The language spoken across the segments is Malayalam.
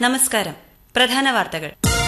നമസ്കാരം പ്രധാന വാർത്തകൾ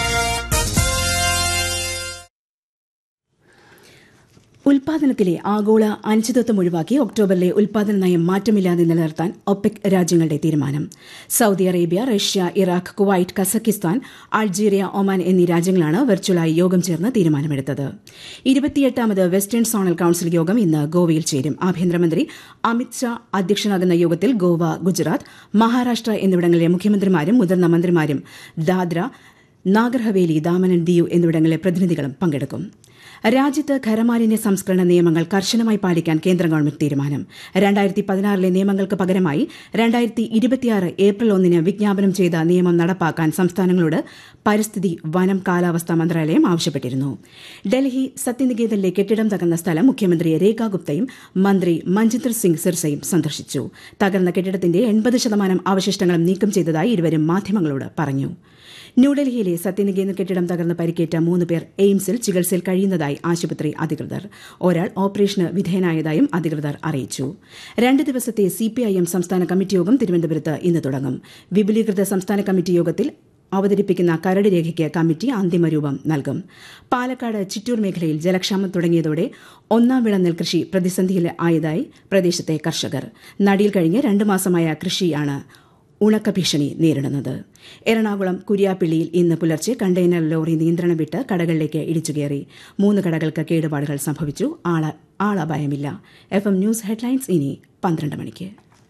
ഉൽപാദനത്തിലെ ആഗോള അനിശ്ചിതത്വം ഒഴിവാക്കി ഒക്ടോബറിലെ ഉൽപാദന നയം മാറ്റമില്ലാതെ നിലനിർത്താൻ ഒപെക് രാജ്യങ്ങളുടെ തീരുമാനം Saudi Arabia Russia Iraq Kuwait Kazakhstan Algeria Oman എന്നീ രാജ്യങ്ങളാണ് വെർച്വലായി യോഗം ചേർന്ന് തീരുമാനമെടുത്തത് ഇരുപത്തിയെട്ടാമത് വെസ്റ്റേൺ സോണൽ കൌൺസിൽ യോഗം ഇന്ന് ഗോവയിൽ ചേരും ആഭ്യന്തരമന്ത്രി അമിത് ഷാ അധ്യക്ഷനാകുന്ന യോഗത്തിൽ ഗോവ ഗുജറാത്ത് മഹാരാഷ്ട്ര എന്നിവിടങ്ങളിലെ മുഖ്യമന്ത്രിമാരും മുതിർന്ന മന്ത്രിമാരും ദാദ്ര നാഗർ ഹവേലി ദാമൻ ദിയു എന്നിവിടങ്ങളിലെ പ്രതിനിധികളും പങ്കെടുക്കും രാജ്യത്ത് ഖരമാലിന്യ സംസ്കരണ നിയമങ്ങൾ കർശനമായി പാലിക്കാൻ കേന്ദ്ര ഗവൺമെന്റ് തീരുമാനം രണ്ടായിരത്തി പതിനാറിലെ നിയമങ്ങൾക്ക് പകരമായി രണ്ടായിരത്തി ഇരുപത്തിയാറ് ഏപ്രിൽ ഒന്നിന് വിജ്ഞാപനം ചെയ്ത നിയമം നടപ്പാക്കാൻ സംസ്ഥാനങ്ങളോട് പരിസ്ഥിതി വനം കാലാവസ്ഥാ മന്ത്രാലയം ആവശ്യപ്പെട്ടിരുന്നു ഡൽഹി സത്യനികേതനിലെ കെട്ടിടം തകർന്ന സ്ഥലം മുഖ്യമന്ത്രി രേഖ ഗുപ്തയും മന്ത്രി മഞ്ജിന്ദർ സിംഗ് സിർസയും സന്ദർശിച്ചു തകർന്ന കെട്ടിടത്തിന്റെ എൺപത് ശതമാനം അവശിഷ്ടങ്ങളും നീക്കം ചെയ്തതായി ഇരുവരും മാധ്യമങ്ങളോട് പറഞ്ഞു ന്യൂഡൽഹിയിലെ സത്യനികേതൻ കെട്ടിടം തകർന്ന് പരിക്കേറ്റ മൂന്ന് പേർ എയിംസിൽ ചികിത്സയിൽ കഴിയുന്നതായി ആശുപത്രി അധികൃതർ ഒരാൾ ഓപ്പറേഷന് വിധേയനായതായും അധികൃതർ അറിയിച്ചു രണ്ട് ദിവസത്തെ സിപിഐഎം സംസ്ഥാന കമ്മിറ്റി യോഗം തിരുവനന്തപുരത്ത് ഇന്ന് തുടങ്ങും വിപുലീകൃത സംസ്ഥാന കമ്മിറ്റി യോഗത്തിൽ അവതരിപ്പിക്കുന്ന കരട് രേഖയ്ക്ക് കമ്മിറ്റി അന്തിമ രൂപം നൽകും പാലക്കാട് ചിറ്റൂർ മേഖലയിൽ ജലക്ഷാമം തുടങ്ങിയതോടെ ഒന്നാം വിള നെൽകൃഷി പ്രതിസന്ധിയിൽ ആയതായി പ്രദേശത്തെ കർഷകർ നടിയിൽ കഴിഞ്ഞ് രണ്ട് മാസമായ കൃഷിയാണ് ഉണക്ക ഭീഷണി നേരിടുന്നത് എറണാകുളം കുര്യാപ്പിള്ളിയിൽ ഇന്ന് പുലർച്ചെ കണ്ടെയ്നർ ലോറി നിയന്ത്രണം വിട്ട് കടകളിലേക്ക് ഇടിച്ചുകയറി മൂന്ന് കടകൾക്ക് കേടുപാടുകൾ സംഭവിച്ചു ആള ആളപായമില്ല എഫ് എം ന്യൂസ് ഹെഡ്ലൈൻസ് ഇനി പന്ത്രണ്ട് മണിക്ക്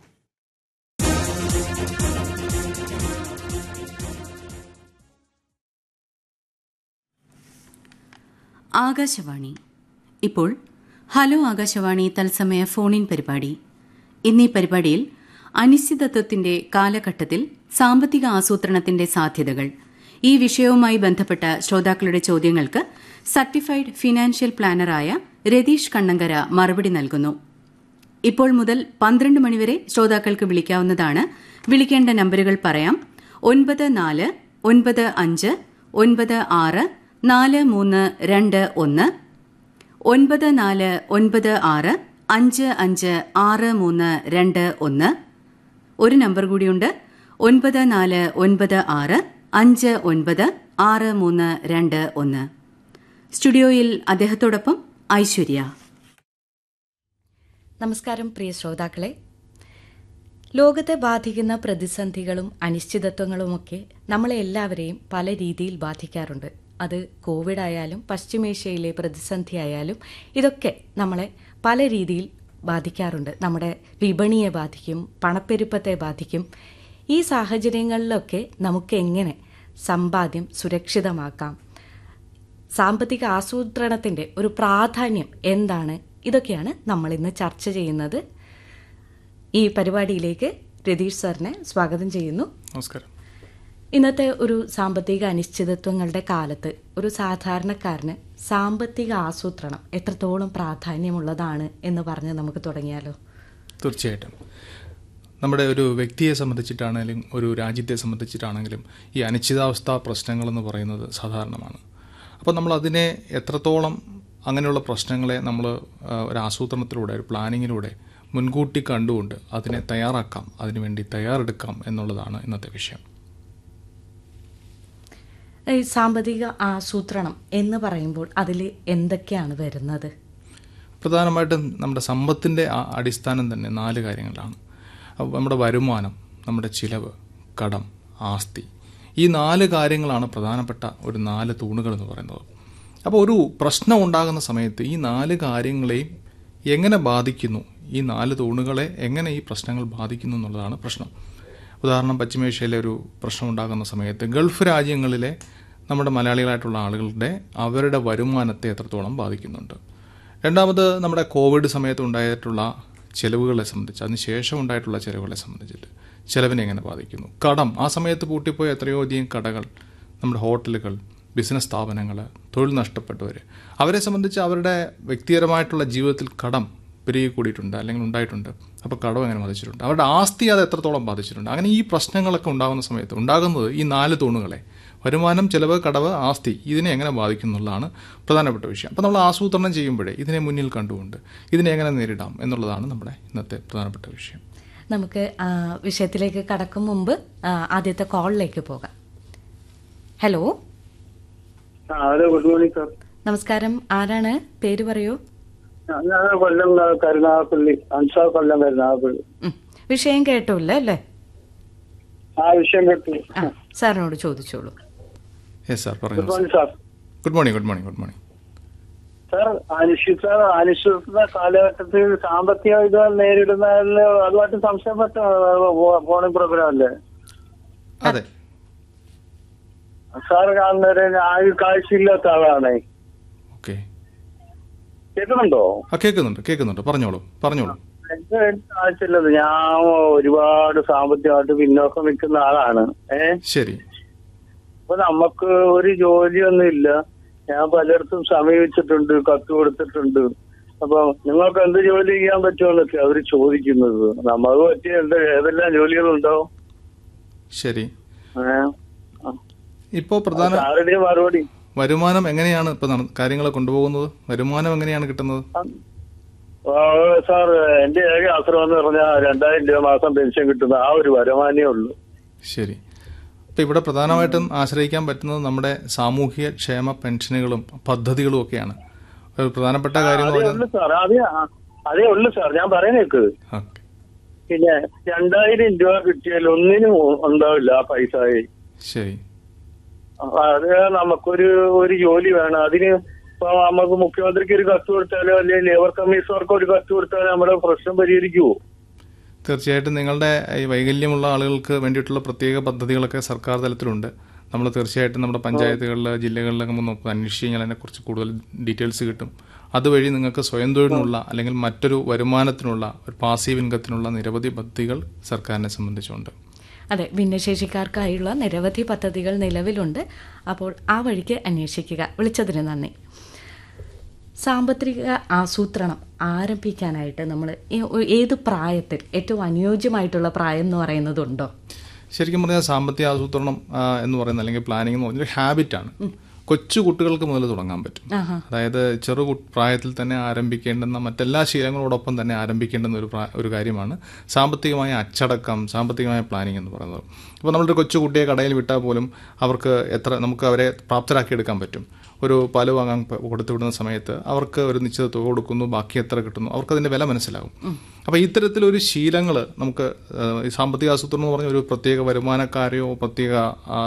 ആകാശവാണി ഇപ്പോൾ ഹലോ ആകാശവാണി തത്സമയ ഫോണിൻ പരിപാടി ഇന്നീ പരിപാടിയിൽ അനിശ്ചിതത്വത്തിന്റെ കാലഘട്ടത്തിൽ സാമ്പത്തിക ആസൂത്രണത്തിന്റെ സാധ്യതകൾ ഈ വിഷയവുമായി ബന്ധപ്പെട്ട ശ്രോതാക്കളുടെ ചോദ്യങ്ങൾക്ക് സർട്ടിഫൈഡ് ഫിനാൻഷ്യൽ പ്ലാനറായ രതീഷ് കണ്ണങ്കര മറുപടി നൽകുന്നു ഇപ്പോൾ മുതൽ പന്ത്രണ്ട് മണിവരെ ശ്രോതാക്കൾക്ക് വിളിക്കാവുന്നതാണ് വിളിക്കേണ്ട നമ്പറുകൾ പറയാം ഒൻപത് നാല് ഒൻപത് അഞ്ച് ഒൻപത് ആറ് നാല് മൂന്ന് രണ്ട് ഒന്ന് ഒൻപത് നാല് ഒൻപത് ആറ് അഞ്ച് അഞ്ച് ആറ് മൂന്ന് രണ്ട് ഒന്ന് ഒരു നമ്പർ കൂടിയുണ്ട് ഒൻപത് നാല് ഒൻപത് ആറ് അഞ്ച് ഒൻപത് ആറ് മൂന്ന് രണ്ട് ഒന്ന് സ്റ്റുഡിയോയിൽ അദ്ദേഹത്തോടൊപ്പം ഐശ്വര്യ നമസ്കാരം പ്രിയ ശ്രോതാക്കളെ ലോകത്തെ ബാധിക്കുന്ന പ്രതിസന്ധികളും അനിശ്ചിതത്വങ്ങളുമൊക്കെ നമ്മളെ എല്ലാവരെയും പല രീതിയിൽ ബാധിക്കാറുണ്ട് അത് കോവിഡ് ആയാലും പശ്ചിമേഷ്യയിലെ പ്രതിസന്ധി ആയാലും ഇതൊക്കെ നമ്മളെ പല രീതിയിൽ ബാധിക്കാറുണ്ട് നമ്മുടെ വിപണിയെ ബാധിക്കും പണപ്പെരുപ്പത്തെ ബാധിക്കും ഈ സാഹചര്യങ്ങളിലൊക്കെ നമുക്ക് എങ്ങനെ സമ്പാദ്യം സുരക്ഷിതമാക്കാം സാമ്പത്തിക ആസൂത്രണത്തിന്റെ ഒരു പ്രാധാന്യം എന്താണ് ഇതൊക്കെയാണ് നമ്മൾ ഇന്ന് ചർച്ച ചെയ്യുന്നത് ഈ പരിപാടിയിലേക്ക് രതീഷ് സാറിനെ സ്വാഗതം ചെയ്യുന്നു നമസ്കാരം ഇന്നത്തെ ഒരു സാമ്പത്തിക അനിശ്ചിതത്വങ്ങളുടെ കാലത്ത് ഒരു സാധാരണക്കാരന് സാമ്പത്തിക ആസൂത്രണം എത്രത്തോളം പ്രാധാന്യമുള്ളതാണ് എന്ന് പറഞ്ഞ് നമുക്ക് തുടങ്ങിയാലോ തീർച്ചയായിട്ടും നമ്മുടെ ഒരു വ്യക്തിയെ സംബന്ധിച്ചിട്ടാണെങ്കിലും ഒരു രാജ്യത്തെ സംബന്ധിച്ചിട്ടാണെങ്കിലും ഈ അനിശ്ചിതാവസ്ഥ പ്രശ്നങ്ങളെന്ന് പറയുന്നത് സാധാരണമാണ് അപ്പോൾ നമ്മൾ അതിനെ എത്രത്തോളം അങ്ങനെയുള്ള പ്രശ്നങ്ങളെ നമ്മൾ ഒരു ആസൂത്രണത്തിലൂടെ ഒരു പ്ലാനിങ്ങിലൂടെ മുൻകൂട്ടി കണ്ടുകൊണ്ട് അതിനെ തയ്യാറാക്കാം അതിനുവേണ്ടി തയ്യാറെടുക്കാം എന്നുള്ളതാണ് ഇന്നത്തെ വിഷയം ഈ സാമ്പത്തിക ആസൂത്രണം എന്ന് പറയുമ്പോൾ അതിൽ എന്തൊക്കെയാണ് വരുന്നത് പ്രധാനമായിട്ടും നമ്മുടെ സമ്പത്തിൻ്റെ അടിസ്ഥാനം തന്നെ നാല് കാര്യങ്ങളാണ് അപ്പോൾ നമ്മുടെ വരുമാനം നമ്മുടെ ചിലവ് കടം ആസ്തി ഈ നാല് കാര്യങ്ങളാണ് പ്രധാനപ്പെട്ട ഒരു നാല് തൂണുകൾ എന്ന് പറയുന്നത് അപ്പോൾ ഒരു പ്രശ്നം ഉണ്ടാകുന്ന സമയത്ത് ഈ നാല് കാര്യങ്ങളെയും എങ്ങനെ ബാധിക്കുന്നു ഈ നാല് തൂണുകളെ എങ്ങനെ ഈ പ്രശ്നങ്ങൾ ബാധിക്കുന്നു എന്നുള്ളതാണ് പ്രശ്നം ഉദാഹരണം പശ്ചിമേഷ്യയിലെ ഒരു പ്രശ്നം ഉണ്ടാകുന്ന സമയത്ത് ഗൾഫ് രാജ്യങ്ങളിലെ നമ്മുടെ മലയാളികളായിട്ടുള്ള ആളുകളുടെ അവരുടെ വരുമാനത്തെ എത്രത്തോളം ബാധിക്കുന്നുണ്ട് രണ്ടാമത് നമ്മുടെ കോവിഡ് സമയത്ത് ഉണ്ടായിട്ടുള്ള ചിലവുകളെ സംബന്ധിച്ച് അതിനുശേഷം ഉണ്ടായിട്ടുള്ള ചിലവുകളെ സംബന്ധിച്ചിട്ട് ചിലവിനെ എങ്ങനെ ബാധിക്കുന്നു കടം ആ സമയത്ത് പൂട്ടിപ്പോയ എത്രയോ അധികം കടകൾ നമ്മുടെ ഹോട്ടലുകൾ ബിസിനസ് സ്ഥാപനങ്ങൾ തൊഴിൽ നഷ്ടപ്പെട്ടവർ അവരെ സംബന്ധിച്ച് അവരുടെ വ്യക്തിപരമായിട്ടുള്ള ജീവിതത്തിൽ കടം പെരുകി കൂടിയിട്ടുണ്ട് അല്ലെങ്കിൽ ഉണ്ടായിട്ടുണ്ട് അപ്പോൾ കടം എങ്ങനെ ബാധിച്ചിട്ടുണ്ട് അവരുടെ ആസ്തി അത് എത്രത്തോളം ബാധിച്ചിട്ടുണ്ട് അങ്ങനെ ഈ പ്രശ്നങ്ങളൊക്കെ ഉണ്ടാകുന്ന സമയത്ത് ഉണ്ടാകുന്നത് ഈ നാല് തൂണുകളെ വരുമാനം ചിലവ് കടവ് ആസ്തി ഇതിനെ എങ്ങനെ ബാധിക്കും എന്നുള്ളതാണ് പ്രധാനപ്പെട്ട വിഷയം അപ്പോൾ നമ്മൾ ആസൂത്രണം ചെയ്യുമ്പോഴേ ഇതിനെ മുന്നിൽ കണ്ടുകൊണ്ട് ഇതിനെ എങ്ങനെ നേരിടാം എന്നുള്ളതാണ് നമ്മുടെ ഇന്നത്തെ പ്രധാനപ്പെട്ട വിഷയം നമുക്ക് വിഷയത്തിലേക്ക് കടക്കും മുമ്പ് ആദ്യത്തെ കോളിലേക്ക് പോകാം ഹലോ ആ ഹലോ ഗുഡ് മോർണിംഗ് സാർ നമസ്കാരം ആരാണ് പേര് പറയൂ ഞാൻ കൊല്ലം ആ, കരുനാഗപ്പള്ളി അൻസാർ കൊല്ലം കരുനാഗപ്പള്ളി ഉം. വിഷയം കേട്ടില്ല അല്ലേ ആ വിഷയം കേട്ടു ആ സാറിനോട് ചോദിച്ചോളൂ യെസ് സാർ ഗുഡ് പറഞ്ഞു morning sir good morning good morning good morning sir അനിശ്ചിത അനിശ്ചിത കാലഘട്ടത്തിൽ സാമ്പത്തിക ഇത് നേരിടുന്നതിൽ അതുമായിട്ട് സംശയപ്പെട്ട ഫോണിംഗ് പ്രോഗ്രാം അല്ലേ അതെ സാർ കാണുന്നവരെ ആകെ കാഴ്ചയില്ലാത്ത ആളാണേ ഓക്കെ കേൾക്കുന്നുണ്ടോ ആ കേൾക്കുന്നുണ്ട് കേൾക്കുന്നുണ്ട് പറഞ്ഞോളൂ പറഞ്ഞോളൂ എനിക്ക് കാഴ്ചയില്ലത് ഞാൻ ഒരുപാട് സാമ്പത്തികമായിട്ട് പിന്നോക്കം നിൽക്കുന്ന ആളാണ് ഏഹ് ശരി അപ്പൊ നമുക്ക് ഒരു ജോലിയൊന്നും ഇല്ല ഞാൻ പലയിടത്തും സമീപിച്ചിട്ടുണ്ട് കത്ത് കൊടുത്തിട്ടുണ്ട് അപ്പൊ നിങ്ങൾക്ക് എന്ത് ജോലി ചെയ്യാൻ പറ്റുമെന്നൊക്കെ അവര് ചോദിക്കുന്നത് നമുക്ക് പറ്റിയ എന്ത് ഏതെല്ലാം ജോലികളുണ്ടോ ശരി ഏഹ് ഇപ്പോൾ പ്രധാന സാറിന്റെ മറുപടി വരുമാനം എങ്ങനെയാണ് ഇപ്പൊ നട- കാര്യങ്ങൾ കൊണ്ടുപോകുന്നത് വരുമാനം എങ്ങനെയാണ് കിട്ടുന്നത് ആ, സാർ എന്റെ ഏക ആശ്രമം എന്ന് പറഞ്ഞാൽ രണ്ടായിരം രൂപ മാസം പെൻഷൻ കിട്ടുന്ന ആ ഒരു വരുമാനേ ഉള്ളൂ ശരി ഇപ്പൊ ഇവിടെ പ്രധാനമായിട്ടും ആശ്രയിക്കാൻ പറ്റുന്നത് നമ്മുടെ സാമൂഹ്യ ക്ഷേമ പെൻഷനുകളും പദ്ധതികളും ഒക്കെയാണ് ഒരു പ്രധാനപ്പെട്ട കാര്യം എന്ന് അതേ പറഞ്ഞാൽ ഉള്ളു സാർ അതേ അതേ ഉള്ളു സാർ ഞാൻ പറയുന്നേക്ക് ഓക്കെ പിന്നെ രണ്ടായിരം രൂപ കിട്ടിയാൽ ഒന്നിനും ഉണ്ടാവില്ല ആ പൈസ ശരി അപ്പൊ അത് നമുക്കൊരു ഒരു ജോലി വേണം അതിന് ഇപ്പൊ നമുക്ക് മുഖ്യമന്ത്രിക്ക് ഒരു കത്ത് കൊടുത്താലോ അല്ലെങ്കിൽ ലേബർ കമ്മീഷണർക്ക് ഒരു കത്ത് കൊടുത്താലോ നമ്മുടെ പ്രശ്നം പരിഹരിക്കുവോ തീർച്ചയായിട്ടും നിങ്ങളുടെ ഈ വൈകല്യമുള്ള ആളുകൾക്ക് വേണ്ടിയിട്ടുള്ള പ്രത്യേക പദ്ധതികളൊക്കെ സർക്കാർ തലത്തിലുണ്ട് നമ്മൾ തീർച്ചയായിട്ടും നമ്മുടെ പഞ്ചായത്തുകളിൽ ജില്ലകളിലൊക്കെ ഒന്ന് നോക്കുക അന്വേഷിച്ച് കഴിഞ്ഞാൽ അതിനെക്കുറിച്ച് കൂടുതൽ ഡീറ്റെയിൽസ് കിട്ടും അതുവഴി നിങ്ങൾക്ക് സ്വയം തൊഴിലിനുള്ള അല്ലെങ്കിൽ മറ്റൊരു വരുമാനത്തിനുള്ള ഒരു പാസീവ് ഇൻകത്തിനുള്ള നിരവധി പദ്ധതികൾ സർക്കാരിനെ സംബന്ധിച്ചുണ്ട് അതെ ഭിന്നശേഷിക്കാർക്കായുള്ള നിരവധി പദ്ധതികൾ നിലവിലുണ്ട് അപ്പോൾ ആ വഴിക്ക് അന്വേഷിക്കുക വിളിച്ചതിന് നന്ദി സാമ്പത്തിക ആസൂത്രണം ആരംഭിക്കാനായിട്ട് നമ്മൾ ഏത് പ്രായത്തിൽ ഏറ്റവും അനുയോജ്യമായിട്ടുള്ള പ്രായം എന്ന് പറയുന്നതുണ്ടോ ശരിക്കും പറഞ്ഞാൽ സാമ്പത്തിക ആസൂത്രണം ആ, എന്ന് പറയുന്നത് അല്ലെങ്കിൽ പ്ലാനിംഗ് എന്ന് പറഞ്ഞൊരു ഹാബിറ്റാണ് കൊച്ചു കുട്ടികൾക്ക് മുതൽ തുടങ്ങാൻ പറ്റും അതായത് ചെറു കു- പ്രായത്തിൽ തന്നെ ആരംഭിക്കേണ്ടുന്ന മറ്റെല്ലാ ശീലങ്ങളോടൊപ്പം തന്നെ ആരംഭിക്കേണ്ടുന്ന ഒരു പ്രാ- ഒരു കാര്യമാണ് സാമ്പത്തികമായ അച്ചടക്കം സാമ്പത്തികമായ പ്ലാനിംഗ് എന്ന് പറയുന്നത് ഇപ്പോൾ നമ്മളൊരു കൊച്ചു കുട്ടിയെ കടയിൽ വിട്ടാൽ പോലും അവർക്ക് എത്ര നമുക്ക് അവരെ പ്രാപ്തരാക്കിയെടുക്കാൻ പറ്റും ഒരു പാല് വാങ്ങാൻ പ- കൊടുത്തു വിടുന്ന സമയത്ത് അവർക്ക് ഒരു നിശ്ചിത തുക കൊടുക്കുന്നു ബാക്കി എത്ര കിട്ടുന്നു അവർക്ക് അതിന്റെ വില മനസ്സിലാകും അപ്പോൾ ഇത്തരത്തിലൊരു ശീലങ്ങൾ നമുക്ക് ഏഹ്, ഈ സാമ്പത്തിക ആസൂത്രണം എന്ന് പറഞ്ഞ ഒരു പ്രത്യേക വരുമാനക്കാരെയോ പ്രത്യേക ആ,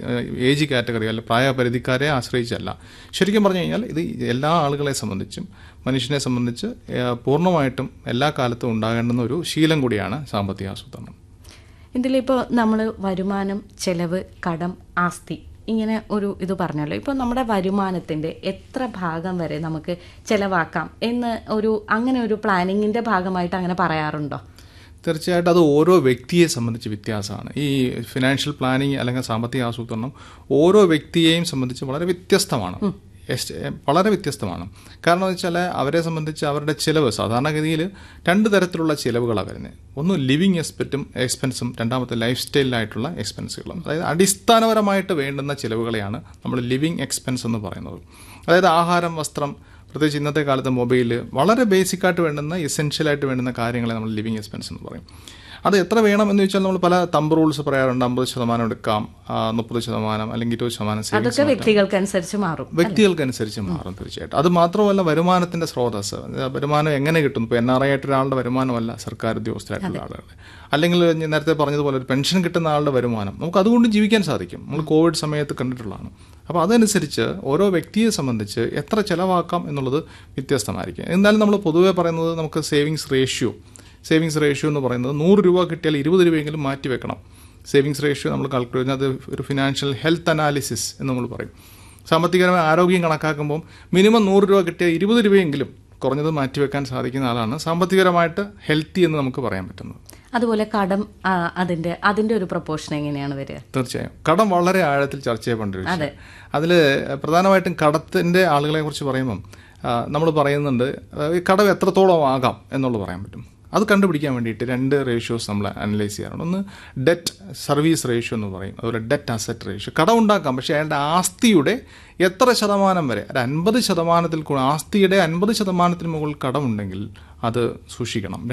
ഏജ് കാറ്റഗറി അല്ല പ്രായപരിധിക്കാരെ ആശ്രയിച്ചല്ല ശരിക്കും പറഞ്ഞു കഴിഞ്ഞാൽ ഇത് എല്ലാ ആളുകളെ സംബന്ധിച്ചും മനുഷ്യനെ സംബന്ധിച്ച് ഏഹ്, പൂർണ്ണമായിട്ടും എല്ലാ കാലത്തും ഉണ്ടാകേണ്ടുന്ന ഒരു ശീലം കൂടിയാണ് സാമ്പത്തിക ആസൂത്രണം ഇതിലിപ്പോൾ നമ്മൾ വരുമാനം ചെലവ് കടം ആസ്തി ഇങ്ങനെ ഒരു ഇത് പറഞ്ഞല്ലോ ഇപ്പോൾ നമ്മുടെ വരുമാനത്തിൻ്റെ എത്ര ഭാഗം വരെ നമുക്ക് ചെലവാക്കാം എന്ന് ഒരു അങ്ങനെ ഒരു പ്ലാനിങ്ങിൻ്റെ ഭാഗമായിട്ട് അങ്ങനെ പറയാറുണ്ടോ തീർച്ചയായിട്ടും അത് ഓരോ വ്യക്തിയെ സംബന്ധിച്ച് വ്യത്യാസമാണ് ഈ ഫിനാൻഷ്യൽ പ്ലാനിങ് അല്ലെങ്കിൽ സാമ്പത്തിക ആസൂത്രണം ഓരോ വ്യക്തിയെയും സംബന്ധിച്ച് വളരെ വ്യത്യസ്തമാണ് എസ്- വളരെ വ്യത്യസ്തമാണ് കാരണം എന്ന് വെച്ചാൽ അവരെ സംബന്ധിച്ച് അവരുടെ ചിലവ് സാധാരണഗതിയിൽ രണ്ട് തരത്തിലുള്ള ചിലവുകളാണ് വരുന്നത് ഒന്ന് ലിവിങ് എക്സ്പെക്റ്റും എക്സ്പെൻസും രണ്ടാമത്തെ ലൈഫ് സ്റ്റൈലിലായിട്ടുള്ള എക്സ്പെൻസുകളും അതായത് അടിസ്ഥാനപരമായിട്ട് വേണ്ടുന്ന ചിലവുകളെയാണ് നമ്മൾ ലിവിങ് എക്സ്പെൻസ് എന്ന് പറയുന്നത് അതായത് ആഹാരം വസ്ത്രം പ്രത്യേകിച്ച് ഇന്നത്തെ കാലത്ത് മൊബൈൽ വളരെ ബേസിക്കായിട്ട് വേണ്ടുന്ന എസെൻഷ്യലായിട്ട് വേണ്ടുന്ന കാര്യങ്ങളെ നമ്മൾ ലിവിങ് എക്സ്പെൻസ് എന്ന് പറയും അത് എത്ര വേണം എന്ന് വെച്ചാൽ നമ്മൾ പല തമ്പ് റൂൾസ് പറയാറുണ്ട് അമ്പത് ശതമാനം എടുക്കാം മുപ്പത് ശതമാനം അല്ലെങ്കിൽ ഇരുപത് ശതമാനം അതൊക്കെ സേവിങ്സ് മാറ്റാം. വ്യക്തികൾക്കനുസരിച്ച് മാറും വ്യക്തികൾക്കനുസരിച്ച് മാറും തീർച്ചയായിട്ടും അത് മാത്രമല്ല വരുമാനത്തിന്റെ സ്രോതസ് വരുമാനം എങ്ങനെ കിട്ടുന്നു ഇപ്പോൾ എൻ ആർ ഐ ആയിട്ട് ഒരാളുടെ വരുമാനമല്ല സർക്കാർ ഉദ്യോഗസ്ഥരായിട്ടുള്ള ആളുകളുടെ അല്ലെങ്കിൽ ഞാൻ നേരത്തെ പറഞ്ഞതുപോലെ ഒരു പെൻഷൻ കിട്ടുന്ന ആളുടെ വരുമാനം നമുക്ക് അതുകൊണ്ട് ജീവിക്കാൻ സാധിക്കും നമ്മൾ കോവിഡ് സമയത്ത് കണ്ടിട്ടുള്ളതാണ് അപ്പോൾ അതനുസരിച്ച് ഓരോ വ്യക്തിയെ സംബന്ധിച്ച് എത്ര ചെലവാക്കാം എന്നുള്ളത് വ്യത്യസ്തമായിരിക്കും എന്നാലും നമ്മൾ പൊതുവെ പറയുന്നത് നമുക്ക് സേവിങ്സ് റേഷ്യോ സേവിങ്സ് റേഷ്യോ എന്ന് പറയുന്നത് നൂറ് രൂപ കിട്ടിയാൽ ഇരുപത് രൂപയെങ്കിലും മാറ്റി വെക്കണം സേവിങ്സ് റേഷ്യോ നമ്മൾ കാൽക്കുലേറ്റ് ചെയ്യുന്നത് അത് ഒരു ഫിനാൻഷ്യൽ ഹെൽത്ത് അനാലിസിസ് എന്ന് നമ്മൾ പറയും സാമ്പത്തികപരമായ ആരോഗ്യം കണക്കാക്കുമ്പോൾ മിനിമം നൂറ് രൂപ കിട്ടിയ ഇരുപത് രൂപയെങ്കിലും കുറഞ്ഞത് മാറ്റിവെക്കാൻ സാധിക്കുന്ന ആളാണ് സാമ്പത്തികപരമായിട്ട് ഹെൽത്തി എന്ന് നമുക്ക് പറയാൻ പറ്റുന്നത് അതുപോലെ കടം ആ, അതിന്റെ അതിന്റെ ഒരു പ്രപ്പോർഷൻ എങ്ങനെയാണ് വരിക തീർച്ചയായും കടം വളരെ ആഴത്തിൽ ചർച്ച ചെയ്യപ്പെടേണ്ട ഒരു വിഷയം അതിൽ പ്രധാനമായിട്ടും കടത്തിൻ്റെ ആളുകളെ കുറിച്ച് പറയുമ്പം നമ്മൾ പറയുന്നുണ്ട് ആ, ഈ കടം എത്രത്തോളം ആകാം എന്നുള്ളത് പറയാൻ പറ്റും അത് കണ്ടുപിടിക്കാൻ വേണ്ടിയിട്ട് രണ്ട് റേഷ്യോസ് നമ്മൾ അനലൈസ് ചെയ്യാറുണ്ട് ഒന്ന് ഡെറ്റ് സർവീസ് റേഷ്യോ എന്ന് പറയും അതുപോലെ ഡെറ്റ് അസറ്റ് റേഷ്യോ കടം ഉണ്ടാക്കാം പക്ഷേ അയാളുടെ ആസ്തിയുടെ എത്ര ശതമാനം വരെ ഒരു അൻപത് ശതമാനത്തിൽ കൂ- ആസ്തിയുടെ അൻപത് ശതമാനത്തിന് മുകളിൽ കടമുണ്ടെങ്കിൽ അത് സൂക്ഷിക്കണം